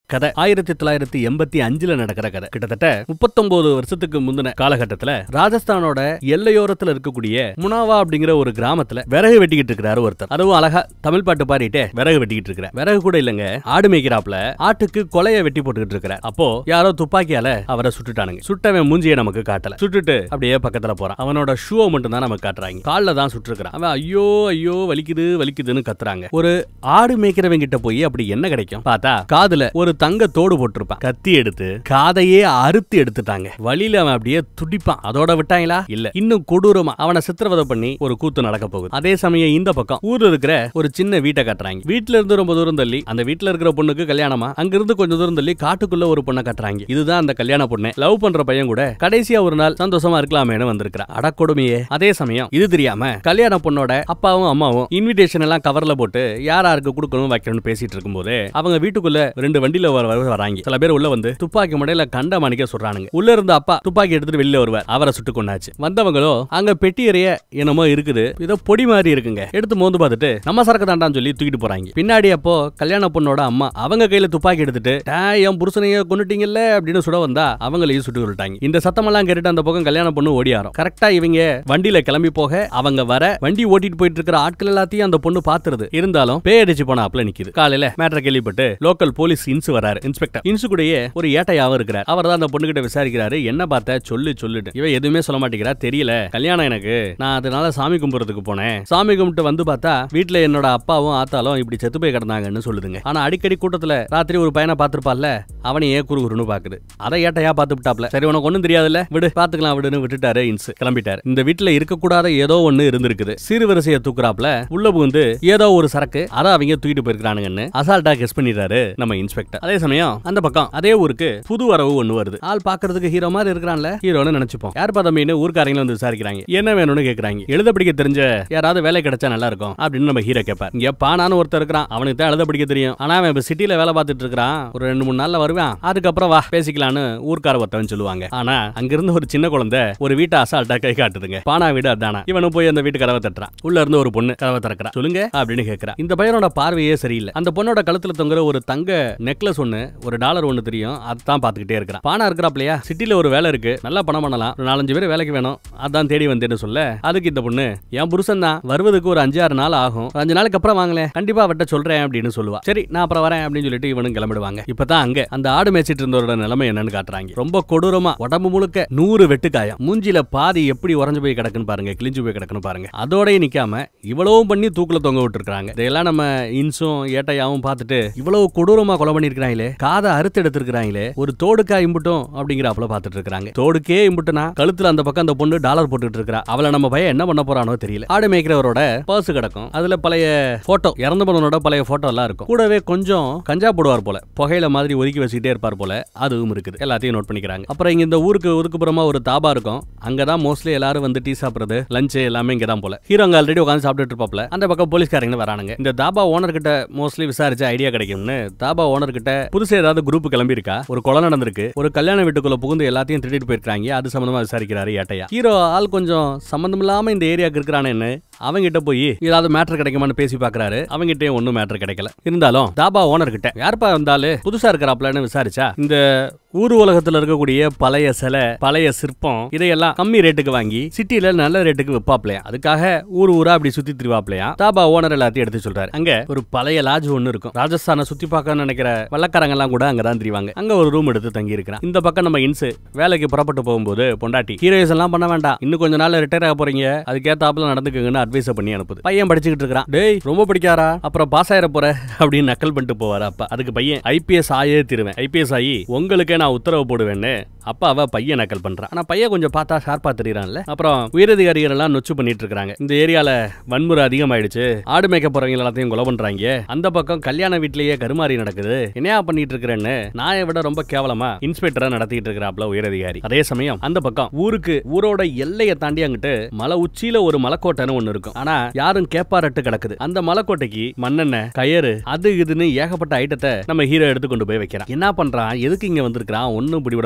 கதை ஆயிரத்தி தொள்ளாயிரத்தி எண்பத்தி அஞ்சுல நடக்கிற கதை கிட்டத்தட்ட முப்பத்தொன்பது வருஷத்துக்கு முந்தின காலகட்டத்துல ராஜஸ்தானோட எல்லையோரத்துல இருக்கக்கூடிய முனாவா அப்படிங்கிற ஒரு கிராமத்துல விறகு வெட்டிக்கிட்டு இருக்கிறாரு ஒருத்தர் அதுவும் அழகா தமிழ் பாட்டு பாடிட்டே விறகு வெட்டிக்கிட்டு இருக்கிறார் விறகு கூட இல்லங்க ஆடு மேய்க்கிறாப்ல ஆட்டுக்கு கொலைய வெட்டி போட்டுக்கிட்டு இருக்கிறார் அப்போ யாரோ துப்பாக்கியால அவரை சுட்டுட்டானுங்க சுட்டவன் மூஞ்சியை நமக்கு காட்டல சுட்டுட்டு அப்படியே பக்கத்துல போறான் அவனோட ஷூவை மட்டும் தான் நமக்கு காட்டுறாங்க கால்ல தான் சுட்டுருக்கான் அவன் ஐயோ ஐயோ வலிக்குது வலிக்குதுன்னு கத்துறாங்க ஒரு ஆடு மேய்க்கிறவங்க கிட்ட போய் அப்படி என்ன கிடைக்கும் பார்த்தா காதுல ஒரு தங்க தோடு போட்டிருப்பான் கத்தி எடுத்து காதையே அறுத்து எடுத்துட்டாங்க வழியில அவன் அப்படியே துடிப்பான் அதோட விட்டாங்களா இல்ல இன்னும் கொடூரமா அவனை சித்திரவதை பண்ணி ஒரு கூத்து நடக்க போகுது அதே சமயம் இந்த பக்கம் ஊர்ல இருக்கிற ஒரு சின்ன வீட்டை காட்டுறாங்க வீட்ல இருந்து ரொம்ப தூரம் தள்ளி அந்த வீட்ல இருக்கிற பொண்ணுக்கு கல்யாணமா அங்க இருந்து கொஞ்சம் தூரம் தள்ளி காட்டுக்குள்ள ஒரு பொண்ணை காட்டுறாங்க இதுதான் அந்த கல்யாண பொண்ணு லவ் பண்ற பையன் கூட கடைசியா ஒரு நாள் சந்தோஷமா இருக்கலாமேனு வந்திருக்கிறா அடக்கொடுமையே அதே சமயம் இது தெரியாம கல்யாண பொண்ணோட அப்பாவும் அம்மாவும் இன்விடேஷன் எல்லாம் கவர்ல போட்டு யார் யாருக்கு கொடுக்கணும் வைக்கணும்னு பேசிட்டு இருக்கும்போது அவங்க வீட்டுக்குள்ள ரெண்டு வண்டியில வர வர வராங்க சில பேர் உள்ள வந்து துப்பாக்கி முடையில கண்ட மணிக்க சொல்றானுங்க உள்ள இருந்த அப்பா துப்பாக்கி எடுத்துட்டு வெளியில வருவார் அவரை சுட்டு கொண்டாச்சு வந்தவங்களோ அங்க பெட்டி எறிய என்னமோ இருக்குது ஏதோ பொடி மாதிரி இருக்குங்க எடுத்து மோந்து பார்த்துட்டு நம்ம சரக்கு தாண்டான்னு சொல்லி தூக்கிட்டு போறாங்க பின்னாடி அப்போ கல்யாண பொண்ணோட அம்மா அவங்க கையில துப்பாக்கி எடுத்துட்டு "டேய், என் புருஷனைய கொண்டுட்டீங்கல்ல அப்படின்னு சுட வந்தா அவங்களையும் சுட்டு விட்டாங்க இந்த சத்தமெல்லாம் கேட்டுட்டு அந்த பக்கம் கல்யாண பொண்ணு ஓடியாரும் கரெக்டா இவங்க வண்டியில கிளம்பி போக அவங்க வர வண்டி ஓட்டிட்டு போயிட்டு இருக்கிற ஆட்கள் எல்லாத்தையும் அந்த பொண்ணு பாத்துருது இருந்தாலும் பே அடிச்சு போன அப்பல நிக்குது காலையில மேட்டரை கேள்விப்பட்டு லோக்கல் போலீஸ் இன்சு வராரு இன்ஸ்பெக்டர் இன்சு கூடயே ஒரு ஏட்டையாவும் இருக்கிறார் அவர் தான் அந்த பொண்ணு கிட்ட விசாரிக்கிறாரு என்ன பார்த்த சொல்லு சொல்லுட்டு இவ எதுவுமே சொல்ல மாட்டேங்கிறா தெரியல கல்யாணம் எனக்கு நான் அதனால சாமி கும்பிடுறதுக்கு போனேன் சாமி கும்பிட்டு வந்து பார்த்தா வீட்ல என்னோட அப்பாவும் ஆத்தாலும் இப்படி செத்து போய் கிடந்தாங்கன்னு சொல்லுதுங்க ஆனா அடிக்கடி கூட்டத்துல ராத்திரி ஒரு பையனை பார்த்திருப்பால்ல அவனையே குறுகுறுன்னு பாக்குது அதை ஏட்டையா பார்த்து விட்டாப்ல சரி உனக்கு ஒண்ணும் தெரியாதுல்ல விடு பாத்துக்கலாம் விடுன்னு விட்டுட்டாரு இன்ஸ் கிளம்பிட்டாரு இந்த வீட்டுல இருக்கக்கூடாத ஏதோ ஒண்ணு இருந்திருக்குது சீர்வரிசையை தூக்குறாப்ல உள்ள புகுந்து ஏதோ ஒரு சரக்கு அதை அவங்க தூக்கிட்டு போயிருக்கானுங்கன்னு அசால்ட்டா கெஸ் பண்ணிடுறாரு நம்ம இன்ஸ்பெக்டர் அதே சமயம் அந்த பக்கம் அதே ஊருக்கு புது வரவு ஒண்ணு வருது ஆள் பாக்குறதுக்கு ஹீரோ மாதிரி இருக்கிறான்ல ஹீரோன்னு நினைச்சுப்போம் யார் பார்த்தா மீன் ஊர்க்காரங்களும் வந்து விசாரிக்கிறாங்க என்ன வேணும்னு கேக்குறாங்க எழுத படிக்க தெரிஞ்ச யாராவது வேலை கிடைச்சா நல்லா இருக்கும் அப்படின்னு நம்ம ஹீரோ கேட்பார் இங்க பானான்னு ஒருத்தர் இருக்கிறான் அவனுக்கு தான் எழுத படிக்க தெரியும் ஆனா அவன் இப்ப சிட்டில வேலை பார்த்துட்டு இருக்கிறான் ஒரு ரெண்டு மூணு நாள்ல வருவான் அதுக்கப்புறம் வா பேசிக்கலாம்னு ஊர்க்கார ஒருத்தவன் சொல்லுவாங்க ஆனா அங்கிருந்து ஒரு சின்ன குழந்தை ஒரு வீட்டை அசால்ட்டா கை காட்டுதுங்க பானா வீடு அதானா இவனும் போய் அந்த வீட்டு கதவை தட்டுறான் உள்ள இருந்து ஒரு பொண்ணு கதவை திறக்கிறா சொல்லுங்க அப்படின்னு கேக்குறா இந்த பையனோட பார்வையே சரியில்லை அந்த பொண்ணோட கழுத்துல தொங்குற ஒரு தங்க நெக்லஸ் ஒண்ணு ஒரு டாலர் ஒண்ணு தெரியும் அதான் பாத்துக்கிட்டே இருக்கிறான் பானா இருக்கிறாப்லையா சிட்டில ஒரு வேலை இருக்கு நல்லா பணம் பண்ணலாம் ஒரு நாலஞ்சு பேர் வேலைக்கு வேணும் அதான் தேடி வந்தேன்னு சொல்ல அதுக்கு இந்த பொண்ணு என் புருஷன் தான் வருவதுக்கு ஒரு அஞ்சு ஆறு நாள் ஆகும் ஒரு அஞ்சு நாளுக்கு அப்புறம் வாங்களேன் கண்டிப்பா அவட்ட சொல்றேன் அப்படின்னு சொல்லுவா சரி நான் அப்புறம் வரேன் அப்படின்னு சொல்லிட்டு இவனும் கிளம்பிடுவாங்க இப்பதான் அங்க அந்த ஆடு மேய்ச்சிட்டு இருந்தவரோட நிலைமை என்னன்னு காட்டுறாங்க ரொம்ப கொடூரமா உடம்பு முழுக்க நூறு வெட்டுக்காயம் மூஞ்சில பாதி எப்படி உறைஞ்சு போய் கிடக்குன்னு பாருங்க கிழிஞ்சு போய் கிடக்குன்னு பாருங்க அதோடய நிக்காம இவ்வளவும் பண்ணி தூக்குல தொங்க விட்டுருக்காங்க இதெல்லாம் நம்ம இன்சும் ஏட்டையாவும் பார்த்துட்டு இவ்வளவு கொடூரமா கொலை பண்ணிருக்காங்களே காதை அறுத்து எடுத்திருக்கிறாங்களே ஒரு தோடுக்கா இம்புட்டும் அப்படிங்கிறாப்புல பார்த்துட்டு இருக்காங்க தோடுக்கே இம்புட்டுனா கழுத்துல அந்த பக்கம் அந்த பொண்ணு டாலர் போட்டுட்டு இருக்கா அவளை நம்ம பையன் என்ன பண்ண போறானோ தெரியல ஆடு மேய்க்கிறவரோட பர்ஸ் கிடக்கும் அதுல பழைய போட்டோ இறந்து போனவனோட பழைய போட்டோ எல்லாம் இருக்கும் கூடவே கொஞ்சம் கஞ்சா போடுவார் போல புகையில மாதிரி ஒதுக்கி வச்சுக்கிட்டே இருப்பார் போல அதுவும் இருக்குது எல்லாத்தையும் நோட் பண்ணிக்கிறாங்க அப்புறம் இங்க இந்த ஊருக்கு ஒதுக்குப்புறமா ஒரு தாபா இருக்கும் அங்கதான் மோஸ்ட்லி எல்லாரும் வந்து டீ சாப்பிடுறது லஞ்ச் எல்லாமே இங்க தான் போல ஹீரோ அங்க ஆல்ரெடி உட்காந்து சாப்பிட்டுட்டு இருப்பாப்ல அந்த பக்கம் போலீஸ்காரங்க வரானுங்க இந்த தாபா ஓனர் கிட்ட மோஸ்ட்லி விசாரிச்சு ஐடியா கிடைக்கும்னு தாபா ஓனர் கிட்ட புதுசா ஏதாவது குரூப் கிளம்பி இருக்கா ஒரு கொலை நடந்திருக்கு ஒரு கல்யாண வீட்டுக்குள்ள புகுந்து எல்லாத்தையும் திருடிட்டு போயிருக்காங்க அது சம்பந்தமா விசாரிக்கிறாரு ஏட்டையா ஹீரோ ஆள் கொஞ்சம் சம்பந்தம் இல்லாம இந்த ஏரியாக்கு இருக்கிறானேன்னு அவங்கிட்ட போய் ஏதாவது மேட்டர் கிடைக்குமான்னு பேசி பாக்குறாரு அவங்கிட்டயும் ஒன்னும் மேட்டர் கிடைக்கல இருந்தாலும் தாபா ஓனர் கிட்ட யாருப்பா வந்தாலும் புதுசா இருக்கிறாப்லன்னு விசாரிச்சா இந்த ஊர் உலகத்துல இருக்கக்கூடிய பழைய சிலை பழைய சிற்பம் இதையெல்லாம் கம்மி ரேட்டுக்கு வாங்கி சிட்டில நல்ல ரேட்டுக்கு விப்பாப்லையா அதுக்காக ஊர் ஊரா அப்படி சுத்தி திரிவாப்லையா தாபா ஓனர் எல்லாத்தையும் எடுத்து சொல்றாரு அங்க ஒரு பழைய லாட்ஜ் ஒன்னு இருக்கும் ராஜஸ்தானை சுத்தி பார்க்க நினைக்கிற வெள்ளக்காரங்க எல்லாம் கூட அங்கதான் திரிவாங்க அங்க ஒரு ரூம் எடுத்து தங்கி இருக்கிறான் இந்த பக்கம் நம்ம இன்சு வேலைக்கு புறப்பட்டு போகும்போது பொண்டாட்டி ஹீரோயிஸ் எல்லாம் பண்ண வேண்டாம் இன்னும் கொஞ்ச நாள் ரிட்டையர் ஆக போறீங்க அதுக்கேத்தாப்புல நடந்துக்குங்கன்னு அட்வைஸ் பண்ணி அனுப்புது பையன் படிச்சுக்கிட்டு இருக்கிறான் டேய் ரொம்ப படிக்காரா அப்புறம் பாஸ் ஆயிர போற அப்படின்னு நக்கல் பண்ணிட்டு போவாரு அப்பா அதுக்கு பையன் ஐபிஎஸ் ஆயே திருவேன் ஐபிஎஸ் ஆகி உங்களுக்கே நான் உத்தரவு போடுவேன்னு அப்பா அவ பையன் நக்கல் பண்றான் ஆனா பையன் கொஞ்சம் பார்த்தா ஷார்ப்பா தெரியறான்ல அப்புறம் உயரதிகாரிகள் எல்லாம் நொச்சு பண்ணிட்டு இருக்காங்க இந்த ஏரியால வன்முறை அதிகமாயிடுச்சு ஆடு மேய்க்க போறவங்க எல்லாத்தையும் கொலை பண்றாங்க அந்த பக்கம் கல்யாண வீட்லயே கருமாறி நடக்குது என்னையா பண்ணிட்டு இருக்கிறேன்னு நாயை விட ரொம்ப கேவலமா இன்ஸ்பெக்டரா நடத்திட்டு இருக்கிறாப்ல உயரதிகாரி அதே சமயம் அந்த பக்கம் ஊருக்கு ஊரோட எல்லையை தாண்டி அங்கிட்டு மலை உச்சியில ஒரு மலைக்கோட்டைன்னு ஒண்ணு இருக்கும் ஆனா யாரும் கேப்பாரட்டு கிடக்குது அந்த மலைக்கோட்டைக்கு மண்ணெண்ணெய் கயறு அது இதுன்னு ஏகப்பட்ட ஐட்டத்தை நம்ம ஹீரோ எடுத்து கொண்டு போய் வைக்கிறான் என்ன பண்றான் எதுக்கு இங்க வந்திருக்கான் ஒன்னும் பிடிவிட மாட்டேங்குது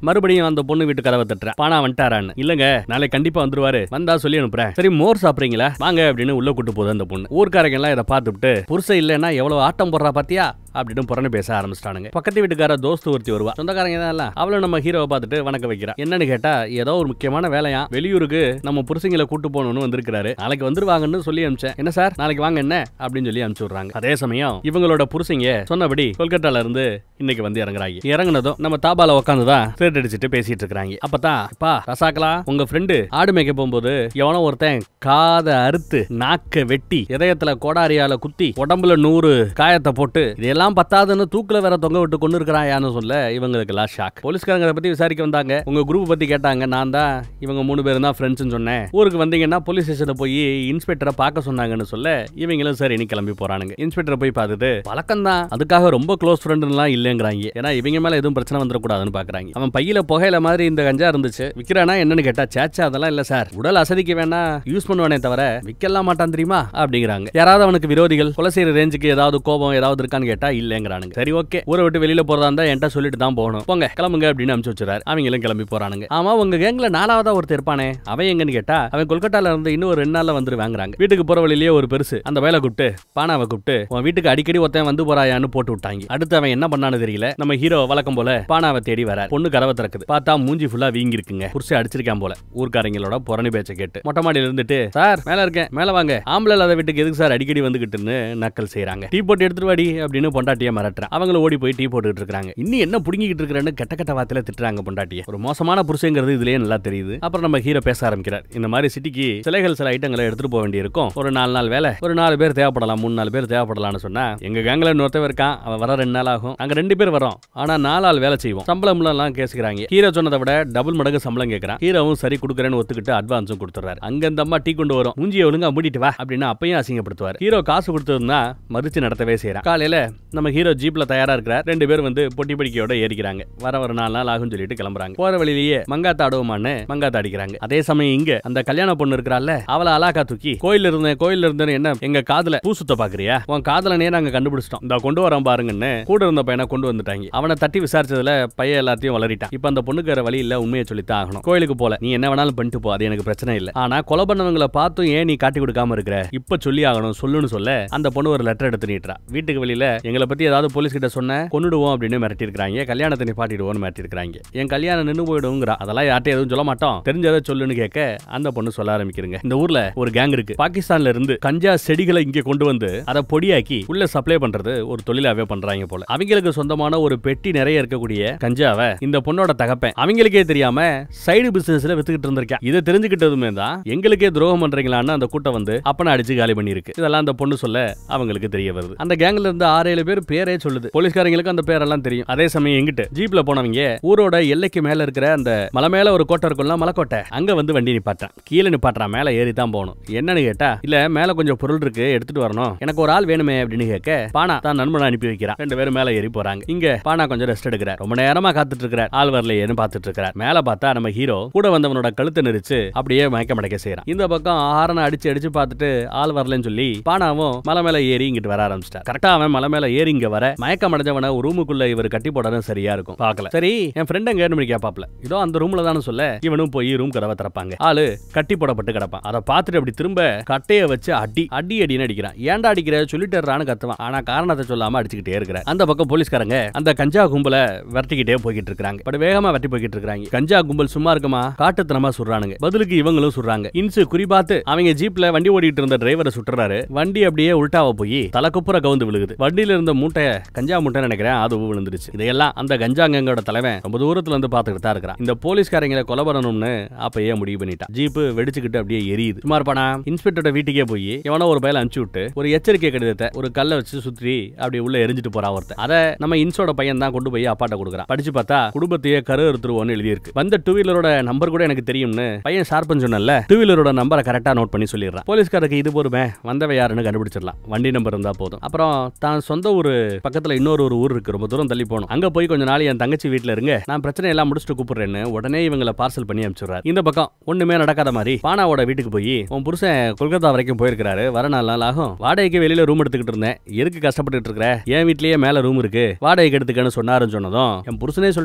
மறுபடியும் அந்த பொண்ணு வீட்டு கதவை தட்டுறேன் பானா வந்துட்டாரான்னு இல்லங்க நாளைக்கு கண்டிப்பா வந்துருவாரு வந்தா சொல்லி அனுப்புறேன் சரி மோர் சாப்பிடுறீங்களா வாங்க அப்படின்னு உள்ள கூட்டு போகுது அந்த பொண்ணு ஊர்க்காரங்க எல்லாம் இதை பார்த்துட்டு புருஷன் இல்லைன்னா எவ்வளவு ஆட்டம் போடுறா பாத்தியா அப்படின்னு புறணு பேச ஆரம்பிச்சிட்டானுங்க பக்கத்து வீட்டுக்கார தோஸ்து ஒருத்தி வருவா சொந்தக்காரங்க தான் எல்லாம் அவளும் நம்ம ஹீரோவை பார்த்துட்டு வணக்கம் வைக்கிறா என்னன்னு கேட்டா ஏதோ ஒரு முக்கியமான வேலையா வெளியூருக்கு நம்ம புருஷங்களை கூட்டு போகணும்னு வந்திருக்காரு நாளைக்கு வந்துருவாங்கன்னு சொல்லி அனுப்பிச்சேன் என்ன சார் நாளைக்கு வாங்க என்ன அப்படின்னு சொல்லி அனுப்பிச்சு விடுறாங்க அதே சமயம் இவங்களோட புருஷங்க சொன்னபடி கொல்கட்டால இருந்து இன்னைக்கு வந்து இறங்குறாங்க இறங்குனதும் நம்ம தாபால உட்காந்து தான் சிகரெட் அடிச்சுட்டு பேசிட்டு இருக்காங்க அப்பதான் பா ரசாக்கலா உங்க ஃப்ரெண்டு ஆடு மேய்க்க போகும்போது எவனோ ஒருத்தன் காதை அறுத்து நாக்க வெட்டி இதயத்துல கோடாரியால குத்தி உடம்புல நூறு காயத்தை போட்டு இதெல்லாம் பத்தாதுன்னு தூக்குல வேற தொங்க விட்டு கொண்டு இருக்கிறாயான்னு சொல்ல இவங்களுக்கு எல்லாம் ஷாக் போலீஸ்காரங்களை பத்தி விசாரிக்க வந்தாங்க உங்க குரூப் பத்தி கேட்டாங்க நான் தான் இவங்க மூணு பேரும் தான் ஃப்ரெண்ட்ஸ்னு சொன்னேன் ஊருக்கு வந்தீங்கன்னா போலீஸ் ஸ்டேஷன்ல போய் இன்ஸ்பெக்டரை பார்க்க சொன்னாங்கன்னு சொல்ல இவங்களும் சரி நீ கிளம்பி போறானுங்க இன்ஸ்பெக்டரை போய் பார்த்துட்டு பழக்கம் தான் அதுக்காக ரொம்ப க்ளோஸ் ஃப்ரெண்டுலாம் இல்லைங்கிறாங்க ஏன்னா இவங்க மேல எதுவும் பிரச்சனை வந்துடக்கூடாதுன்னு பாக்குறாங்க அவன் பையில புகையில மாதிரி இந்த கஞ்சா இருந்துச்சு விக்கிறானா என்னன்னு கேட்டா சேச்சா அதெல்லாம் இல்ல சார் உடல் அசதிக்கு வேணா யூஸ் பண்ணுவானே தவிர விக்கலாம் மாட்டான் தெரியுமா அப்படிங்கிறாங்க யாராவது அவனுக்கு விரோதிகள் கொலை செய்யற ரேஞ்சுக்கு ஏதாவது கோபம் ஏதாவது இருக்கான்னு கேட்டா இல்லங்கிறானுங்க சரி ஓகே ஊரை விட்டு வெளியில போறதா இருந்தா என்கிட்ட சொல்லிட்டு தான் போகணும் போங்க கிளம்புங்க அப்படின்னு அனுப்பிச்சு வச்சுறாரு அவங்களும் கிளம்பி போறானுங்க ஆமா உங்க கேங்ல நாலாவதா ஒருத்தர் இருப்பானே அவன் எங்கன்னு கேட்டா அவன் கொல்கட்டால இருந்து இன்னும் ஒரு ரெண்டு நாள்ல வந்து வாங்குறாங்க வீட்டுக்கு போற வழியிலேயே ஒரு பெருசு அந்த வேலை கூப்பிட்டு பானாவை கூப்பிட்டு உன் வீட்டுக்கு அடிக்கடி ஒருத்தன் வந்து போறாயான்னு போட்டு விட்டாங்க அடுத்து அவன் என்ன பண்ணான்னு தெரியல நம்ம ஹீரோ வழக்கம் போல பானாவை தேடி வர பொண்ணு கதவை திறக்குது பார்த்தா மூஞ்சி ஃபுல்லா வீங்கி இருக்குங்க புருஷ அடிச்சிருக்கான் போல ஊர்க்காரங்களோட புறணி பேச்சை கேட்டு மொட்டை மாடியில இருந்துட்டு சார் மேல இருக்கேன் மேல வாங்க ஆம்பளை இல்லாத வீட்டுக்கு எதுக்கு சார் அடிக்கடி வந்துகிட்டுன்னு நக்கல் செய்றாங்க டீ போட்டு எடுத்துட்டு வாடி அப்படின்னு பொண்டாட்டியை மிரட்டுறேன் அவங்களும் ஓடி போய் டீ போட்டுக்கிட்டு இருக்காங்க இன்னும் என்ன புடுங்கிட்டு இருக்கிறேன்னு கெட்ட கெட்ட வார்த்தையில திட்டுறாங்க பொண்டாட்டியை ஒரு மோசமான புருஷங்கிறது இதுலயே நல்லா தெரியுது அப்புறம் நம்ம ஹீரோ பேச ஆரம்பிக்கிறார் இந்த மாதிரி சிட்டிக்கு சிலைகள் சில ஐட்டங்களை எடுத்துட்டு போக வேண்டியிருக்கும் ஒரு நாலு நாள் வேலை ஒரு நாலு பேர் தேவைப்படலாம் மூணு நாலு பேர் தேவைப்படலாம்னு சொன்னா எங்க கேங்ல இன்னொருத்தவன் இருக்கான் அவன் வர ரெண்டு நாள் ஆகும் நாங்க ரெண்டு பேர் வரோம் ஆனா நாலு ஆள் வேலை செய்வோம் சம்பளம் எல்லாம் கேசுக்கிறாங்க ஹீரோ சொன்னதை விட டபுள் மடங்கு சம்பளம் கேட்கறான் ஹீரோவும் சரி கொடுக்குறேன்னு ஒத்துக்கிட்டு அட்வான்ஸும் கொடுத்துறாரு அங்க இந்த அம்மா டீ கொண்டு வரும் மூஞ்சியை ஒழுங்கா மூடிட்டு வா அப்படின்னு அப்பையும் அசிங்கப்படுத்துவார் ஹீரோ காசு கொடுத்ததுன்னா மதிச்சு நடத்தவே செய்யறான் காலையில நம்ம ஹீரோ ஜீப்ல தயாரா இருக்கிறார் ரெண்டு பேர் வந்து பொட்டி படிக்கையோட ஏறிக்கிறாங்க வர ஒரு நாலு நாள் ஆகும் சொல்லிட்டு கிளம்புறாங்க போற வழியிலேயே மங்காத்த ஆடுவோமான்னு மங்காத்த அடிக்கிறாங்க அதே சமயம் இங்க அந்த கல்யாண பொண்ணு இருக்கிறாள்ல அவளை அலாக்கா தூக்கி கோயில் இருந்தேன் கோயில் இருந்தேன்னு என்ன எங்க காதுல பூ சுத்த பாக்குறியா உன் காதலனே நாங்க கண்டுபிடிச்சிட்டோம் இந்த கொண்டு வரோம் பாருங்கன்னு கூட இருந்த பையனை கொண்டு வந்துட்டாங்க அவனை தட்டி விசாரிச்சதுல பையன் எல்லாத்தையும் வளரிட்டான் இப்ப அந்த பொண்ணுக்கு வேற வழி இல்ல உண்மையை சொல்லித்தான் ஆகணும் கோயிலுக்கு போல நீ என்ன வேணாலும் பண்ணிட்டு போ அது எனக்கு பிரச்சனை இல்ல ஆனா கொலை பண்ணவங்களை பார்த்தும் ஏன் நீ காட்டி கொடுக்காம இருக்கிற இப்ப சொல்லி ஆகணும் சொல்லுன்னு சொல்ல அந்த பொண்ணு ஒரு லெட்டர் எடுத்து நீட்டுறா வீட்டுக்கு வெளியில எங்களை பத்தி ஏதாவது போலீஸ் கிட்ட சொன்ன கொன்னுடுவோம் அப்படின்னு மிரட்டி இருக்காங்க கல்யாணத்தை நிப்பாட்டிடுவோம்னு மிரட்டி இருக்காங்க என் கல்யாணம் நின்னு போயிடுங்கிறா அதெல்லாம் யார்ட்டையும் எதுவும் சொல்ல மாட்டோம் தெரிஞ்சதை சொல்லுன்னு கேட்க அந்த பொண்ணு சொல்ல ஆரம்பிக்கிறங்க இந்த ஊர்ல ஒரு கேங் இருக்கு பாகிஸ்தான்ல இருந்து கஞ்சா செடிகளை இங்க கொண்டு வந்து அதை பொடியாக்கி உள்ள சப்ளை பண்றது ஒரு தொழிலாவே பண்றாங்க போல அவங்களுக்கு சொந்தமான ஒரு பெட்டி நிறைய இருக்கக்கூடிய கஞ்சாவை இந்த பொண்ணோட தகப்பேன் அவங்களுக்கே தெரியாம சைடு பிசினஸ்ல வித்துக்கிட்டு இருந்திருக்கேன் இதை தெரிஞ்சுக்கிட்டதுமே தான் எங்களுக்கே துரோகம் பண்றீங்களான்னு அந்த கூட்டம் வந்து அப்பனை அடிச்சு காலி பண்ணிருக்கு இதெல்லாம் அந்த பொண்ணு சொல்ல அவங்களுக்கு தெரிய வருது அந்த கேங்ல இருந்து ஆறு ஏழு பேர் பேரே சொல்லுது போலீஸ்காரங்களுக்கு அந்த பேரெல்லாம் தெரியும் அதே சமயம் எங்கிட்டு ஜீப்ல போனவங்க ஊரோட எல்லைக்கு மேல இருக்கிற அந்த மலை மேல ஒரு கோட்டை இருக்கும்ல மலைக்கோட்டை அங்க வந்து வண்டி நிப்பாட்டான் கீழே நிப்பாட்டுறான் மேல ஏறி தான் போகணும் என்னன்னு கேட்டா இல்ல மேல கொஞ்சம் பொருள் இருக்கு எடுத்துட்டு வரணும் எனக்கு ஒரு ஆள் வேணுமே அப்படின்னு கேட்க பானா தான் நண்பனை அனுப்பி வைக்கிறான் ரெண்டு பேரும் மேல ஏறி போறாங்க இங்க பானா கொஞ்சம் ரெஸ்ட் எடுக்கிறார் ரொம்ப நேரமா காத்துட்டு இருக்கிறார் ஆள் வரலையேன்னு பார்த்துட்டு இருக்கிறார் மேல பார்த்தா நம்ம ஹீரோ கூட வந்தவனோட கழுத்தை நெரிச்சு அப்படியே மயக்க மடக்க செய்யறான் இந்த பக்கம் ஹாரனை அடிச்சு அடிச்சு பார்த்துட்டு ஆள் வரலன்னு சொல்லி பானாவும் மலை மேல ஏறி இங்கிட்டு வர ஆரம்பிச்சிட்டார் கரெக்டா அவன் மலை மேல ஏறி இங்க வர மயக்கம் அடைஞ்சவன ஒரு ரூமுக்குள்ள இவர் கட்டி போடணும் சரியா இருக்கும் பார்க்கல சரி என் ஃப்ரெண்ட் எங்க ஏன்னு கேப்பாப்ல இதோ அந்த ரூம்ல தானே சொல்ல இவனும் போய் ரூம் கதவை திறப்பாங்க ஆளு கட்டி போடப்பட்டு கிடப்பான் அதை பார்த்துட்டு அப்படி திரும்ப கட்டைய வச்சு அடி அடி அடின்னு அடிக்கிறான் ஏன்டா அடிக்கிற சொல்லிட்டுறான்னு கத்துவான் ஆனா காரணத்தை சொல்லாம அடிச்சுக்கிட்டே இருக்கிற அந்த பக்கம் போலீஸ்காரங்க அந்த கஞ்சா கும்பல விரட்டிக்கிட்டே போய்கிட்டு இருக்காங்க பட் வேகமா வெட்டி போய்கிட்டு இருக்காங்க கஞ்சா கும்பல் சும்மா இருக்குமா காட்டுத்தனமா சுடுறானுங்க பதிலுக்கு இவங்களும் சுடுறாங்க இன்சு குறிபாத்து அவங்க ஜீப்ல வண்டி ஓடிட்டு இருந்த டிரைவரை சுட்டுறாரு வண்டி அப்படியே உல்டாவ போய் தலைக்குப்புற கவுந்து விழுகுது வண்டியில இருந்த மூட்டை கஞ்சா மூட்டை நினைக்கிறேன் அதுவும் விழுந்துருச்சு இதையெல்லாம் அந்த கஞ்சாங்கங்களோட தலைவன் ரொம்ப தூரத்துல இருந்து பாத்துக்கிட்டு தான் இருக்கிறான் இந்த போலீஸ்காரங்களை கொலை பண்ணணும்னு அப்பயே முடிவு பண்ணிட்டான் ஜீப்பு வெடிச்சுக்கிட்டு அப்படியே எரியுது சுமார் பணா இன்ஸ்பெக்டரோட வீட்டுக்கே போய் எவனோ ஒரு பையல அனுப்பிச்சு விட்டு ஒரு எச்சரிக்கை கடிதத்தை ஒரு கல்லை வச்சு சுற்றி அப்படி உள்ள எரிஞ்சிட்டு போறான் ஒருத்தன் அதை நம்ம இன்ஸோட பையன் தான் கொண்டு போய் அப்பாட்ட கொடுக்குறான் படிச்சு பார்த்தா குடும்பத்தையே கரு அறுத்துருவோம்னு எழுதியிருக்கு வந்த டூ வீலரோட நம்பர் கூட எனக்கு தெரியும்னு பையன் ஷார்ப்னு சொன்னல டூ வீலரோட நம்பரை கரெக்டா நோட் பண்ணி சொல்லிடுறான் போலீஸ்காரருக்கு இது பொறுமை வந்தவ யாருன்னு கண்டுபிடிச்சிடலாம் வண்டி நம்பர் இருந்தா போதும் அப்புறம் தான் சொந்த ஊர் பக்கத்துல இன்னொரு ஒரு ஊர் இருக்கு ரொம்ப தூரம் தள்ளி போகணும் அங்க போய் கொஞ்ச நாள் என் தங்கச்சி வீட்ல இருங்க நான் பிரச்சனை எல்லாம் முடிச்சுட்டு கூப்பிடுறேன்னு உடனே இவங்களை பார்சல் பண்ணி அனுப்பிச்சுறாரு இந்த பக்கம் ஒண்ணுமே நடக்காத மாதிரி பானாவோட வீட்டுக்கு போய் உன் புருஷன் கொல்கத்தா வரைக்கும் போயிருக்காரு வர நாலு நாள் ஆகும் வாடகைக்கு வெளியில ரூம் எடுத்துக்கிட்டு இருந்தேன் எதுக்கு கஷ்டப்பட்டுட்டு இருக்கிற என் வீட்லயே மேல ரூம் இருக்கு வாடகைக்கு எடுத்துக்கன்னு சொன்னாருன்னு சொன்னதும் என் புருஷனே சொல்லிட்டார்ல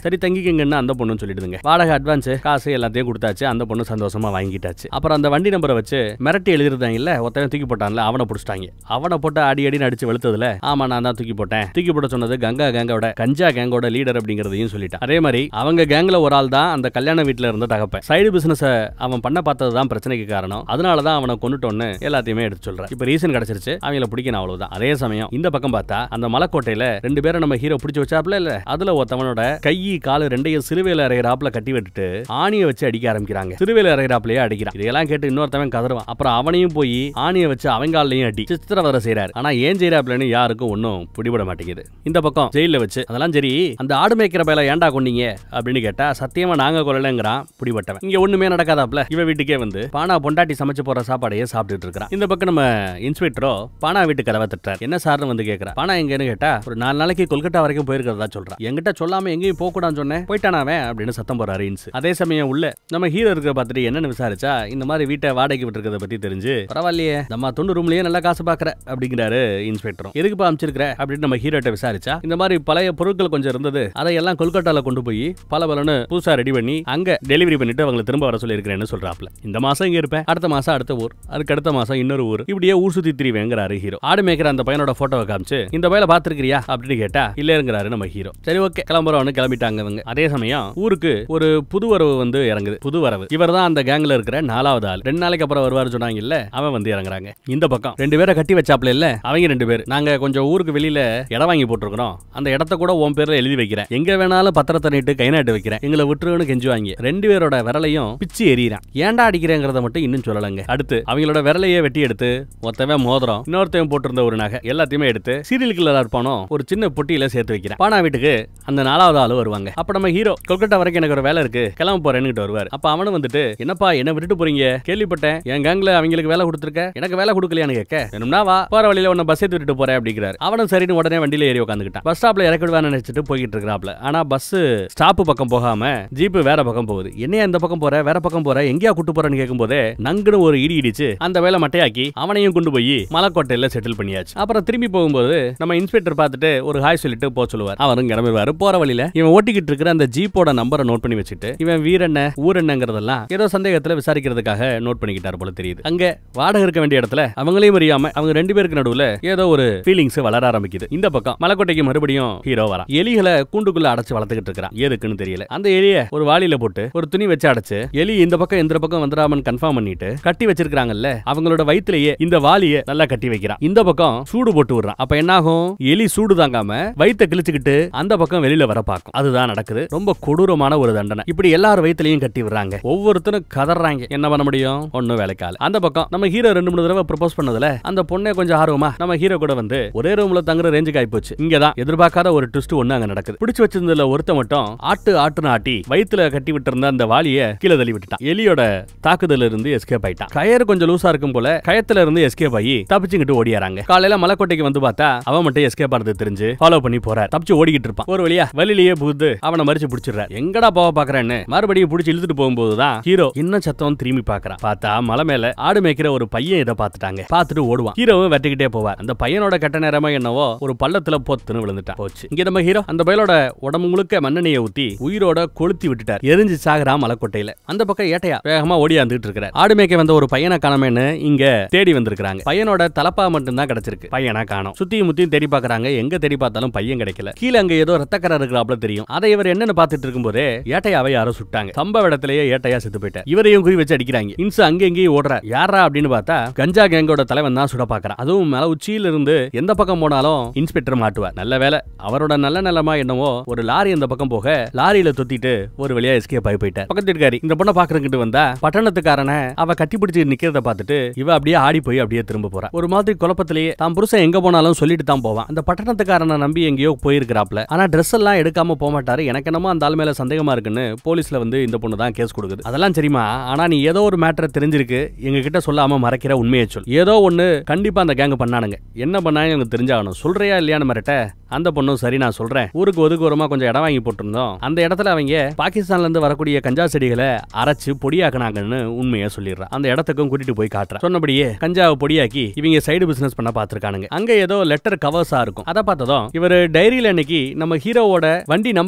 சரி தங்கிக்கங்கன்னு அந்த பொண்ணும் சொல்லிடுதுங்க வாடகை அட்வான்ஸ் காசு எல்லாத்தையும் கொடுத்தாச்சு அந்த பொண்ணு சந்தோஷமா வாங்கிட்டாச்சு அப்புறம் அந்த வண்டி நம்பரை வச்சு மிரட்டி எழுதிருந்தாங்க இல்ல ஒருத்தன் தூக்கி போட்டான்ல அவனை பிடிச்சிட்டாங்க அவனை போட்டு அடி அடி அடிச்சு வெளுத்ததுல ஆமா நான் தான் தூக்கி போட்டேன் தூக்கி போட சொன்னது கங்கா கேங்கோட கஞ்சா கேங்கோட லீடர் அப்படிங்கறதையும் சொல்லிட்டான் அதே மாதிரி அவங்க கேங்ல ஒரு ஆள் தான் அந்த கல்யாண வீட்டுல இருந்த தகப்பன் சைடு பிசினஸ் அவன் பண்ண பார்த்தது தான் பிரச்சனைக்கு காரணம் அதனால தான் அவனை கொண்டுட்டோன்னு எல்லாத்தையுமே எடுத்து சொல்றேன் இப்ப ரீசன் கிடைச்சிருச்சு அவங்கள பிடிக்கணும் அவ்வளவுதான் அதே சமயம் இந்த பக்கம் பார்த்தா அந்த மலைக்கோட்டையில ரெண்டு பேரும் நம்ம ஹீரோ பிடிச்சு வச்சாப்ல இல்ல அதுல ஒருத்தவனோட கை காலு ரெண்டையும் சிறுவையில அறையிறாப்புல கட்டி விட்டுட்டு ஆணியை வச்சு அடிக்க ஆரம்பிக்கிறாங்க சிறுவையில அறையிறாப்லயே அடிக்கிறான் இதெல்லாம் கேட்டு இன்னொருத்தவன் கதறுவான் அப்புறம் அவனையும் போய் ஆணியை வச்சு அவங்காலையும் அடி சித்திரவதை செய்றாரு ஆனா ஏன் செய்யறாப்லன்னு யாருக்கும் ஒன்னும் பிடிபட மாட்டேங்குது இந்த பக்கம் ஜெயில வச்சு அதெல்லாம் சரி அந்த ஆடு மேய்க்கிற பேல ஏன்டா கொண்டீங்க அப்படின்னு கேட்டா சத்தியமா நாங்க கொல்லலைங்கிறான் பிடிபட்டவன் இங்க ஒண்ணுமே நடக்காதாப்ல இவ வீட்டுக்கே வந்து பானா பொண்டாட்டி சமைச்சு போற சாப்பாடையே சாப்பிட்டுட்டு இருக்கிறான் இந்த பக்கம் நம்ம இன்ஸ்பெக்டரோ பானா வீட்டு கதவை தட்டுறாரு என்ன சார்னு வந்து கேக்குறா பானா எங்கன்னு கேட்டா ஒரு நாலு நாளைக்கு கொல்கட்டா வரைக்கும் போயிருக்கிறதா சொல்றான் என்கிட்ட சொல்லாம எங்கேயும் போக கூடாதுன்னு சொன்னேன் போயிட்டானா அவன் அப்படின்னு சத்தம் போறாரு இன்ஸ் அதே சமயம் உள்ள நம்ம ஹீரோ இருக்கிற பார்த்துட்டு என்னன்னு விசாரிச்சா இந்த மாதிரி வீட்டை வாடகைக்கு விட்டுருக்கத பத்தி தெரிஞ்சு பரவாயில்லையே நம்ம தொண்டு ரூம்லயே நல்லா காசு பாக்குற அப்படிங்கிறாரு இன்ஸ்பெக்டரும் எதுக்குப்பா அமைச்சிருக்கிற அப்படின்னு நம்ம ஹீரோட்ட விசாரிச்சா இந்த மாதிரி பழைய பொருட்கள் கொஞ்சம் இருந்தது அதையெல்லாம் கொல்கட்டால கொண்டு போய் பல பலன்னு புதுசா ரெடி பண்ணி அங்க டெலிவரி பண்ணிட்டு அவங்களை திரும்ப வர சொல்லியிருக்கிறேன்னு சொல்றாப்ல இந்த மாசம் இங்க இருப்பேன் அடுத்த மாசம் அடுத்த ஊர் அதுக்கு அடுத்த மாசம் இன்னொரு ஊர் இப்படியே ஊர் சுத்தி திரிவேங்கிறாரு ஹீரோ ஆடு மேய்க்கிற அந்த பையனோட போட்டோவை காமிச்சு இந்த பையல பாத்துருக்கிறியா அப்படின்னு கேட்டா இல்லங்கிறாரு நம்ம ஹீரோ சரி ஓகே கிளம்புறோம்னு கிளம்பிட்டாங்க அவங்க அதே சமயம் ஊருக்கு ஒரு புது வரவு வந்து இறங்குது புது வரவு இவர் தான் அந்த கேங்ல இருக்கிற நாலாவது ஆள் ரெண்டு நாளைக்கு அப்புறம் வருவாரு சொன்னாங்க இல்ல அவன் வந்து இறங்குறாங்க இந்த பக்கம் ரெண்டு பேரை கட்டி வச்சாப்ல இல்ல அவங்க ரெண்டு பேர் நாங்க கொஞ்சம் ஊருக்கு வெளியில இடம் வாங்கி போட்டிருக்கிறோம் அந்த இடத்த கூட உன் பேர்ல எழுதி வைக்கிறேன் எங்க வேணாலும் பத்திரத்தை நீட்டு கை நாட்டு வைக்கிறேன் எங்களை விட்டுருன்னு கெஞ்சுவாங்க ரெண்டு பேரோட விரலையும் பிச்சு எறிகிறான் ஏன்டா அடிக்கிறேங்கிறத மட்டும் இன்னும் சொல்லலங்க அடுத்து அவங்களோட விரலையே வெட்டி எடுத்து ஒருத்தவன் மோதிரம் இன்னொருத்தவன் போட்டிருந்த ஒரு நகை எல்லாத்தையுமே எடுத்து சீரியல் கில்லரா இருப்பானோ ஒரு சின்ன பொட்டியில சேர்த்து வைக்கிறேன் பானா வீட்டுக்கு அந்த நாலாவது ஆளு வருவாங்க அப்ப நம்ம ஹீரோ கொல்கட்டா வரைக்கும் எனக்கு ஒரு வேலை இருக்கு கிளம்ப போறேன்னு வருவார் அப்ப அவனும் வந்துட்டு என்னப்பா என்ன விட்டுட்டு போறீங்க கேள்விப்பட்டேன் என் கேங்ல அவங்களுக்கு வேலை கொடுத்துருக்க எனக்கு வேலை கொடுக்கலையான்னு கேட்க வேணும்னா வா போற வழியில உன்னை பஸ் ஏத்தி விட்டுட்டு போறேன் அப்படிங்கிறாரு அவனும் சரின்னு உடனே வண்டியில ஏறி உட்காந்துக்கிட்டான் பஸ் ஸ்டாப்ல இறக்கிடுவான்னு நினைச்சிட்டு போய்கிட்டு இருக்கிறாப்ல ஆனா பஸ் ஸ்டாப் பக்கம் போகாம ஜீப் வேற பக்கம் போகுது என்னையா இந்த பக்கம் போற வேற பக்கம் போற எங்கேயா கூட்டு போறேன்னு கேட்கும்போதே நங்குன்னு ஒரு இடி இடிச்சு அந்த வேலை மட்டையாக்கி அவனையும் கொண்டு போய் மலைக்கோட்டையில செட்டில் பண்ணியாச்சு அப்புறம் திரும்பி போகும்போது நம்ம இன்ஸ்பெக்டர் பார்த்துட்டு ஒரு ஹாய் சொல்லிட்டு போக சொல்லுவார் அவரும் கிளம்பிடுவாரு போற வழியில இவன் ஓட்டிக்கிட்டு இருக்கிற அந்த ஜீப்போட நம்பரை நோட் பண்ணி வச்சுட்டு இவன் வீரண்ண ஊரெண்ணங்கிறதெல்லாம் ஏதோ சந்தேகத்துல விசாரிக்கிறதுக்காக நோட் பண்ணிக்கிட்டாரு போல தெரியுது அங்க வாடகை இருக்க வேண்டிய இடத்துல அவங்களையும் அறியாம அவங்க ரெண்டு பேருக்கு நடுவுல ஏதோ ஒரு ஃபீலிங்ஸ் வளர ஆரம்பிக்குது இந்த பக்கம் மலைக்கோட்டைக்கு மறுபடியும் ஹீரோ வரான் எலிகளை கூண்டுக்குள்ள அடைச்சு வளர்த்துக்கிட்டு இருக்கிறான் எதுக்குன்னு தெரியல அந்த எலிய ஒரு வாளியில போட்டு ஒரு துணி வச்சு அடைச்சு எலி இந்த பக்கம் இந்த பக்கம் வந்துடாமன் கன்ஃபார்ம் பண்ணிட்டு கட்டி வச்சிருக்காங்கல்ல அவங்களோட வயித்துலயே இந்த வாளிய நல்லா கட்டி வைக்கிறான் இந்த பக்கம் சூடு போட்டு விடுறான் அப்ப என்னாகும் எலி சூடு தாங்காம வயித்தை கிழிச்சுக்கிட்டு அந்த பக்கம் வெளியில வர பார்க்கும் அதுதான் நடக்குது ரொம்ப கொடூரமான ஒரு தண்டனை இப்படி எல்லார் வயித்துலயும் கட்டி விடுறாங்க ஒவ்வொருத்தரும் கதறாங்க என்ன பண்ண முடியும் ஒண்ணும் வேலைக்கால அந்த பக்கம் நம்ம ஹீரோ ரெண்டு மூணு தடவை ப்ரப்போஸ் பண்ணதுல அந்த பொண்ணே கொஞ்சம் ஆர்வமா நம்ம ஹீரோ கூட வந்து ஒரே ரூம்ல தங்குற ரேஞ்சுக்கு ஆயிப்போச்சு இங்கதான் எதிர்பார்க்காத ஒரு ட்விஸ்ட் ஒண்ணு அங்க நடக்குது பிடிச்சு வச்சிருந்ததுல ஒருத்த மட்டும் ஆட்டு ஆட்டுன்னு ஆட்டி வயித்துல கட்டி விட்டு இருந்த அந்த வாளிய கீழே தள்ளி விட்டுட்டான் எலியோட தாக்குதல இருந்து எஸ்கேப் ஆயிட்டான் கயறு கொஞ்சம் லூசா இருக்கும் போல கயத்துல இருந்து எஸ்கேப் ஆகி தப்பிச்சுக்கிட்டு ஓடியாராங்க காலையில மலைக்கோட்டைக்கு வந்து பார்த்தா அவன் மட்டும் எஸ்கேப் ஆனது தெரிஞ்சு ஃபாலோ பண்ணி போறார் தப்பிச்சு ஓடிக்கிட்டு இருப்பான் ஒரு வழியா வழியிலேயே புகுந்து அவனை மறிச்சு பிடிச்சிடுறாரு எங்கடா போக பாக்குறேன்னு மறுபடியும் பிடிச்சி இழுத்துட்டு போகும்போது தான் ஹீரோ இன்னும் சத்தம் திரும்பி பாக்குறான் பார்த்தா மலை மேல ஆடு மேய்க்கிற ஒரு பையன் இதை பார்த்துட்டாங்க பார்த்துட்டு ஓடுவான் ஹீரோவும் வெட்டிக்கிட்டே போவார் அந்த பையனோட கெட்ட நேரமா என்னவோ ஒரு பள்ளத்துல பொத்துன்னு விழுந்துட்டான் போச்சு இங்க நம்ம ஹீரோ அந்த பயலோட உடம்பு முழுக்க மண்ணெண்ணையை ஊத்தி உயிரோட கொளுத்தி விட்டுட்டார் எரிஞ்சு சாகுறான் மலைக்கோட்டையில அந்த பக்கம் ஏட்டையா வேகமா ஓடியாந்துட்டு இருக்கிறார் ஆடு மேய்க்க வந்த ஒரு பையனை காணமேன்னு இங்க தேடி வந்திருக்காங்க பையனோட தலப்பா மட்டும் தான் கிடைச்சிருக்கு பையனா காணோம் சுத்தியும் முத்தியும் தேடி பாக்குறாங்க எங்க தேடி பார்த்தாலும் பையன் கிடைக்கல கீழே அங்க ஏதோ ரத்தக்கரை இருக்கிறாப்ல தெரியும் அதை இவர் என்னன்னு பார்த்துட்டு இருக்கும்போதே ஏட்டையாவை யாரோ சுட்டாங்க சம்பவ இடத்திலேயே ஏட்டையா செத்து போயிட்டார் இவரையும் குறி வச்சு அடிக்கிறாங்க இன்சு அங்க எங்கேயும் ஓடுற யாரா அப்படின்னு பார்த்தா கஞ்சா கேங்கோட தலைவன் தான் சுட பாக்குறான் அதுவும் மேல உச்சியில இருந்து எந்த பக்கம் போனாலும் இன்ஸ்பெக்டர் மாட்டுவார் நல்ல வேலை அவரோட நல்ல நிலமா என்னவோ ஒரு லாரி அந்த பக்கம் போக லாரியில தொத்திட்டு ஒரு வழியா எஸ்கேப் ஆகி போயிட்டார் பக்கத்து இருக்காரு இந்த பொண்ணை பாக்குறங்கிட்டு வந்தா பட்டணத்துக்காரன அவ கட்டி பிடிச்சு நிக்கிறத பார்த்துட்டு இவ அப்படியே ஆடி போய் அப்படியே திரும்ப போறா ஒரு மாதிரி குழப்பத்திலேயே தான் புருஷன் எங்க போனாலும் சொல்லிட்டு தான் போவான் அந்த பட்டணத்துக்காரனை நம்பி எங்கேயோ போயிருக்கிறாப்ல ஆனா ட்ரெஸ் எல்லாம் எடுக்காம போக மாட்டாரு எனக்கு என்னமோ அந்த ஆள் மேல சந்தேகமா இருக்குன்னு போலீஸ்ல வந்து இந்த பொண்ணு தான் கேஸ் கொடுக்குது அதெல்லாம் தெரியுமா ஆனா நீ ஏதோ ஒரு மேட்டரை தெரிஞ்சிருக்கு எங்க கிட்ட சொல்லாம மறைக்கிற உண்மையை சொல் ஏதோ ஒண்ணு கண்டிப்பா அந்த கேங் பண்ணானுங்க என்ன பண்ணாங்க எனக்கு தெரிஞ்சாகணும் சொல்றியா இல்லையான்னு மிரட்ட அந்த பொண்ணும் சரி நான் சொல்றேன் ஊருக்கு ஒதுக்குறமா கொஞ்சம் இடம் வாங்கி போட்டிருந்தோம் அந்த இடத்துல அவங்க பாகிஸ்தான்ல இருந்து வரக்கூடிய கஞ்சா செடிகளை அரைச்சு பொடியாக்குனாங்கன்னு உண்மையை சொல்லிடுறான் அந்த இடத்துக்கும் கூட்டிட்டு போய் காட்டுறான் சொன்னபடியே கஞ்சாவை பொடியாக்கி இவங்க சைடு பிசினஸ் பண்ண பார்த்திருக்கானுங்க அங்க ஏதோ லெட்டர் கவர்ஸா இருக்கும் அதை பார்த்ததும் இவர் டைரியில இன்னைக்கு நம்ம ஹீரோவோட வண்டி நம்பர்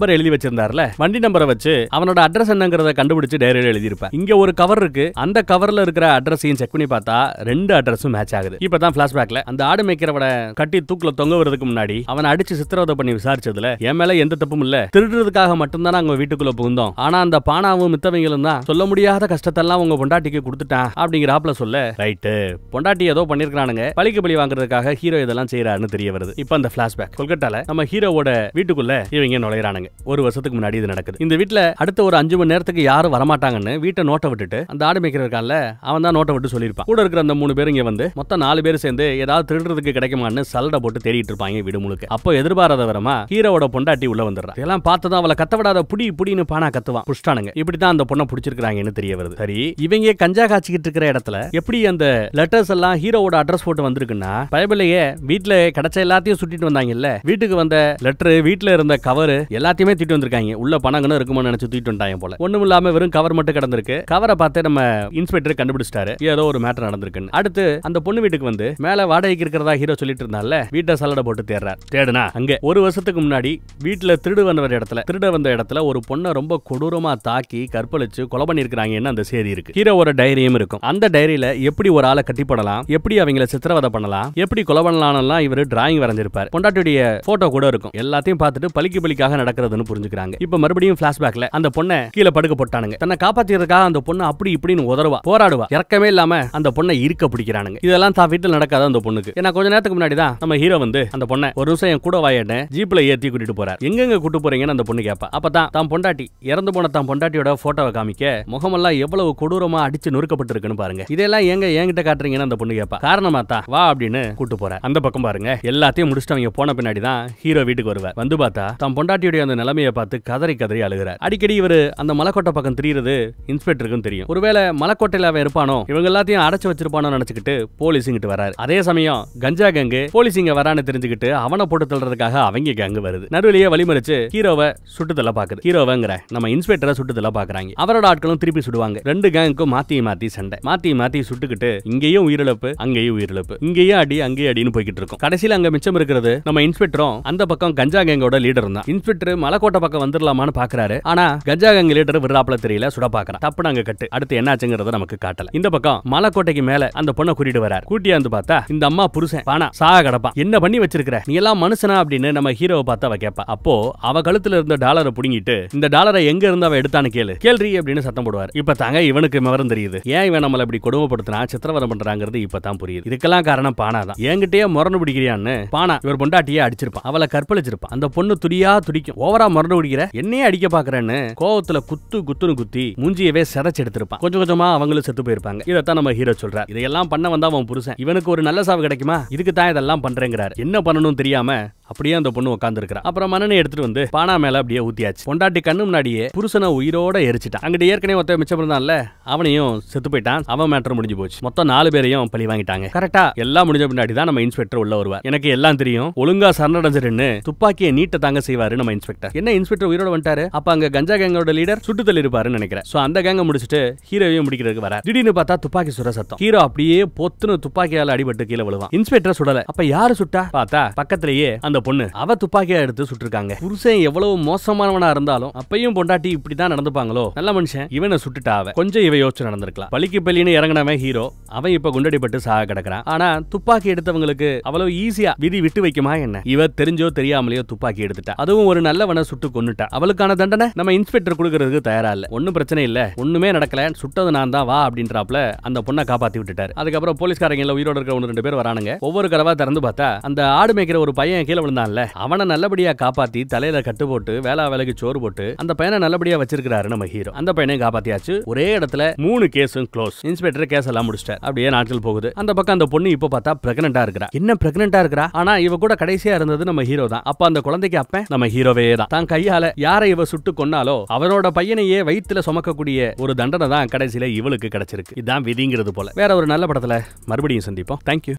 நம்பர் எழுதி வச்சிருந்தாருல வண்டி நம்பரை வச்சு அவனோட அட்ரஸ் என்னங்கறத கண்டுபிடிச்சு டைரியில எழுதியிருப்பேன் இங்க ஒரு கவர் இருக்கு அந்த கவர்ல இருக்கிற அட்ரஸையும் செக் பண்ணி பார்த்தா ரெண்டு அட்ரஸும் மேட்ச் ஆகுது இப்பதான் பிளாஷ்பேக்ல அந்த ஆடு மேய்க்கிறவனை கட்டி தூக்குல தொங்க வரதுக்கு முன்னாடி அவனை அடிச்சு சித்திரவதை பண்ணி விசாரிச்சதுல என் மேல எந்த தப்பும் இல்ல திருடுறதுக்காக மட்டும்தான் அங்க வீட்டுக்குள்ள புகுந்தோம் ஆனா அந்த பானாவும் மித்தவங்களும் தான் சொல்ல முடியாத கஷ்டத்தெல்லாம் உங்க பொண்டாட்டிக்கு கொடுத்துட்டான் அப்படிங்கிறாப்ல சொல்ல ரைட்டு பொண்டாட்டி ஏதோ பண்ணிருக்கானுங்க பழிக்கு பழி வாங்குறதுக்காக ஹீரோ இதெல்லாம் செய்யறாருன்னு தெரிய வருது இப்போ அந்த பிளாஷ்பேக் கொல்கட்டால நம்ம ஹீரோவோட வீட்டுக்குள்ள இவங்க நுழையறானுங்க ஒரு வருஷத்துக்கு முன்னாடி இது நடக்குது இந்த வீட்ல அடுத்த ஒரு அஞ்சு மணி நேரத்துக்கு யாரும் வரமாட்டாங்கன்னு வீட்டை நோட்டை விட்டுட்டு அந்த ஆடு மேய்க்கிற இருக்கான்ல அவன் தான் நோட்டை விட்டு சொல்லியிருப்பான் கூட இருக்கிற அந்த மூணு பேர் இங்க வந்து மொத்தம் நாலு பேர் சேர்ந்து ஏதாவது திருடுறதுக்கு கிடைக்குமான்னு சல்லடை போட்டு தேடிட்டு இருப்பாங்க வீடு முழுக்க அப்போ எதிர்பாராத வரமா ஹீரோவோட பொண்டாட்டி உள்ள வந்துடுறா இதெல்லாம் பார்த்ததும் அவளை கத்த விடாத புடி புடின்னு பானா கத்துவான் புஷ்டானுங்க இப்படிதான் அந்த பொண்ணை பிடிச்சிருக்காங்கன்னு தெரிய வருது சரி இவங்க கஞ்சா காய்ச்சிக்கிட்டு இருக்கிற இடத்துல எப்படி அந்த லெட்டர்ஸ் எல்லாம் ஹீரோவோட அட்ரஸ் போட்டு வந்திருக்குன்னா பயபிள்ளையே வீட்ல கிடைச்ச எல்லாத்தையும் சுட்டிட்டு வந்தாங்கல்ல வீட்டுக்கு வந்த லெட்டர் வீட்ல இருந்த கவர் எல்லாத்தையுமே தூக்கிட்டு வந்திருக்காங்க உள்ள பணங்கன்னு இருக்குமோன்னு நினைச்சு தூக்கிட்டு வந்துட்டாங்க போல ஒண்ணும் இல்லாம வெறும் கவர் மட்டும் கிடந்திருக்கு கவரை பார்த்து நம்ம இன்ஸ்பெக்டர் கண்டுபிடிச்சிட்டாரு ஏதோ ஒரு மேட்டர் நடந்திருக்குன்னு அடுத்து அந்த பொண்ணு வீட்டுக்கு வந்து மேல வாடகைக்கு இருக்கிறதா ஹீரோ சொல்லிட்டு இருந்தால வீட்டை சல்லடை போட்டு தேடுறார் தேடுனா அங்க ஒரு வருஷத்துக்கு முன்னாடி வீட்டுல திருடு வந்த இடத்துல திருட வந்த இடத்துல ஒரு பொண்ணை ரொம்ப கொடூரமா தாக்கி கற்பழிச்சு கொலை பண்ணிருக்காங்கன்னு அந்த செய்தி இருக்கு ஹீரோவோட டைரியும் இருக்கும் அந்த டைரியில எப்படி ஒரு ஆளை கட்டி போடலாம் எப்படி அவங்கள சித்திரவதை பண்ணலாம் எப்படி கொலை பண்ணலாம்லாம் இவர் டிராயிங் வரைஞ்சிருப்பார் பொண்டாட்டியுடைய போட்டோ கூட இருக்கும் எல்லாத்தையும் பார்த்துட்டு பலிக்கு பலிக்காக நடக்கிறதுன்னு புரிஞ்சுக்கிறாங்க இப்ப மறுபடியும் பிளாஷ்பேக்ல அந்த பொண்ணை கீழே படுக்க போட்டானுங்க தன்னை காப்பாத்தியதுக்காக அந்த பொண்ணு அப்படி இப்படின்னு உதறுவா போராடுவா இறக்கமே இல்லாம அந்த பொண்ணை இருக்க பிடிக்கிறானுங்க இதெல்லாம் தான் வீட்டில் நடக்காத அந்த பொண்ணுக்கு ஏன்னா கொஞ்ச நேரத்துக்கு முன்னாடி தான் நம்ம ஹீரோ வந்து அந்த பொண்ணை ஒரு நிமிஷம் என் கூட வாயன்னு ஜீப்ல ஏத்தி கூட்டிட்டு போறார் எங்கெங்க கூட்டு போறீங்கன்னு அந்த பொண்ணு கேப்பா அப்பதான் தான் பொண்டாட்டி இறந்து போன தான் பொண்டாட்டியோட போட்டோவை காமிக்க முகமெல்லாம் எவ்வளவு கொடூரமா அடிச்சு நொறுக்கப்பட்டிருக்குன்னு பாருங்க இதெல்லாம் ஏங்க என்கிட்ட காட்டுறீங்கன்னு அந்த பொண்ணு கேப்பா காரணமா தான் வா அப்படின்னு கூட்டு போறார் அந்த பக்கம் பாருங்க எல்லாத்தையும் முடிச்சுட்டு அவங்க போன பின்னாடி தான் ஹீரோ வீட்டுக்கு வருவார் வந்து பார்த்தா தான் பொண்டாட்டியுடைய அந்த நிலைமையை பார்த்து கதறி கதறி அழுகிறார் அடிக்கடி இவர் அந்த மலைக்கோட்டை பக்கம் தெரியுறது இன்ஸ்பெக்டருக்கும் தெரியும் ஒருவேளை மலைக்கோட்டையில அவன் இருப்பானோ இவங்க எல்லாத்தையும் அடைச்சு வச்சிருப்பானோ நினைச்சுக்கிட்டு போலீஸ் இங்கிட்டு வராரு அதே சமயம் கஞ்சா கேங்கு போலீஸ் இங்க வரான்னு தெரிஞ்சுக்கிட்டு அவனை போட்டு தள்ளுறதுக்காக அவங்க கேங்கு வருது நடுவிலேயே வழிமறிச்சு ஹீரோவை சுட்டுதல பாக்குது ஹீரோவங்கிற நம்ம இன்ஸ்பெக்டரை சுட்டுதல பாக்குறாங்க அவரோட ஆட்களும் திருப்பி சுடுவாங்க ரெண்டு கேங்குக்கும் மாத்தி மாத்தி சண்டை மாத்தி மாத்தி சுட்டுக்கிட்டு இங்கேயும் உயிரிழப்பு அங்கேயும் உயிரிழப்பு இங்கேயும் அடி அங்கேயும் அடின்னு போய்கிட்டு இருக்கும் கடைசியில அங்க மிச்சம் இருக்கிறது நம்ம இன்ஸ்பெக்டரும் அந்த பக்கம் கஞ்சா கேங்கோட லீடர் தான் இன்ஸ்பெக்டர் மலைக்கோட்டை பக்கம் வந்துடலாமான்னு பாக்குறாரு ஆனா கஞ்சா கேங் லீடர் விடுறாப்புல தெரியல சுட பாக்குறான் தப்பு அங்க கட்டு அடுத்து என்னாச்சுங்கிறத நமக்கு காட்டல இந்த பக்கம் மலைக்கோட்டைக்கு மேல அந்த பொண்ணை கூட்டிட்டு வரார் கூட்டியாந்து பார்த்தா இந்த அம்மா புருஷன் பானா சாக கிடப்பான் என்ன பண்ணி வச்சிருக்கிற நீ எல்லாம் மனுஷனா அப்படின்னு நம்ம ஹீரோவை பார்த்தா அவ கேப்பா அப்போ அவ கழுத்துல இருந்த டாலரை புடுங்கிட்டு இந்த டாலரை எங்க இருந்து அவ எடுத்தான்னு கேளு கேள்றி அப்படின்னு சத்தம் போடுவார் இப்ப தாங்க இவனுக்கு விவரம் தெரியுது ஏன் இவன் நம்மள இப்படி கொடுமைப்படுத்தினா சித்திரவதை பண்றாங்கிறது இப்பதான் புரியுது இதுக்கெல்லாம் காரணம் பானா தான் என்கிட்டயே முரண்டு பிடிக்கிறியான்னு பானா இவர் பொண்டாட்டியே அடிச்சிருப்பான் அவளை கற்பழிச்சிருப்பான் அந்த பொண்ணு துடியா துடிக்கும் ஓவரா முரண்டு பிடிக்கிற என்னையே அடிக்க பாக்குறேன்னு கோவத்துல குத்து குத்துன்னு குத்தி மூஞ்சியவே சிதைச்சு எடுத்திருப்பான் கொஞ்சம் கொஞ்சமா அவங்களும் செத்து போயிருப்பாங்க இதைத்தான் நம்ம ஹீரோ சொல்றார் இதையெல்லாம் பண்ண வந்தா அவன் புருஷன் இவனுக்கு ஒரு நல்ல சாவு கிடைக்குமா இதுக்கு தான் இதெல்லாம் பண்றேங்கிறார் என்ன பண்ணணும் தெரியாம அப்படியே அந்த பொண்ணு உட்கார்ந்து இருக்கிறா அப்புறம் மண்ணனை எடுத்துட்டு வந்து பானா மேல அப்படியே ஊத்தியாச்சு பொண்டாட்டி கண்ணு முன்னாடியே புருஷனை உயிரோட எரிச்சிட்டான் அங்கிட்ட ஏற்கனவே ஒருத்தன் மிச்சம் இருந்தான்ல அவனையும் செத்து போயிட்டான் அவன் மேட்டர் முடிஞ்சு போச்சு மொத்தம் நாலு பேரையும் பழி வாங்கிட்டாங்க கரெக்டா எல்லாம் முடிஞ்ச பின்னாடி தான் நம்ம இன்ஸ்பெக்டர் உள்ள வருவார் எனக்கு எல்லாம் தெரியும் ஒழுங்கா சரணடைஞ்சிருன்னு துப்பாக்கியை நீட்ட தாங்க செய்வாரு நம்ம இன்ஸ்பெக்டர் என்ன இன்ஸ்பெக்டர் உயிரோட வந்துட்டாரு அப்ப அங்க கஞ்சா கேங்கோட லீடர் சுட்டு தள்ளி இருப்பாருன்னு நினைக்கிறேன் சோ அந்த கேங்க முடிச்சுட்டு ஹீரோவையும் முடிக்கிறதுக்கு வர திடீர்னு பார்த்தா துப்பாக்கி சுட சத்தம் ஹீரோ அப்படியே பொத்துன்னு துப்பாக்கியால அடிபட்டு கீழே விழுவான் இன்ஸ்பெக்டர் சுடல அப்ப யாரு சுட்டா பார்த்தா பக்கத்திலேயே அந்த பொண்ணு அவ துப்பாக்கியா எடுத்து சுட்டிருக்காங்க புருஷன் எவ்வளவு மோசமானவனா இருந்தாலும் அப்பையும் பொண்டாட்டி இப்படிதான் நடந்துப்பாங்களோ நல்ல மனுஷன் இவனை சுட்டுட்டா அவ கொஞ்சம் இவ யோசிச்சு நடந்திருக்கலாம் பலிக்கு பலின்னு இறங்கினவன் ஹீரோ அவன் இப்ப குண்டடிப்பட்டு சாக கிடக்குறான் ஆனா துப்பாக்கி எடுத்தவங்களுக்கு அவ்வளவு ஈஸியா விதி விட்டு வைக்குமா என்ன இவ தெரிஞ்சோ தெரியாமலையோ துப்பாக்கி எடுத்துட்டா அதுவும் ஒரு நல்லவனை சுட்டு கொன்னுட்டா அவளுக்கான தண்டனை நம்ம இன்ஸ்பெக்டர் கொடுக்கறதுக்கு தயாரா இல்ல ஒண்ணும் பிரச்சனை இல்ல ஒண்ணுமே நடக்கல சுட்டது நான் தான் வா அப்படின்றாப்ல அந்த பொண்ணை காப்பாத்தி விட்டுட்டாரு அதுக்கப்புறம் போலீஸ்காரங்க எல்லாம் உயிரோட இருக்கிற ஒன்று ரெண்டு பேர் வரானுங்க ஒவ்வொரு கதவா திறந்து பார்த்தா அந்த ஆடு மேய்க்கிற ஒரு பையன் கீழே விழுந்தான்ல அவனை நல்லபடியா காப்பாத்தி தலையில கட்டு போட்டு வேளா வேலைக்கு சோறு போட்டு அந்த பையனை நல்லபடியா வச்சிருக்காரு நம்ம ஹீரோ அந்த பையனையும் காப்பாத்தியாச்சு ஒரே இடத்துல மூணு கேஸும் க்ளோஸ் இன்ஸ்பெக்டர் கேஸ் எல்லாம் முடிச்சிட்டார் அப்படியே நாட்கள் போகுது அந்த பக்கம் அந்த பொண்ணு இப்ப பார்த்தா பிரெக்னண்டா இருக்கிறா என்ன பிரெக்னண்டா இருக்கிறா ஆனா இவ கூட கடைசியா இருந்தது நம்ம ஹீரோ தான் அப்ப அந்த குழந்தைக்கு அப்ப நம்ம ஹீரோவே தான் தான் கையால யாரை இவ சுட்டு கொன்னாலோ அவரோட பையனையே வயித்துல சுமக்கக்கூடிய ஒரு தண்டனை தான் கடைசியில இவளுக்கு கிடைச்சிருக்கு இதான் விதிங்கிறது போல வேற ஒரு நல்ல படத்துல மறுபடியும் சந்திப்போம் தேங்க்யூ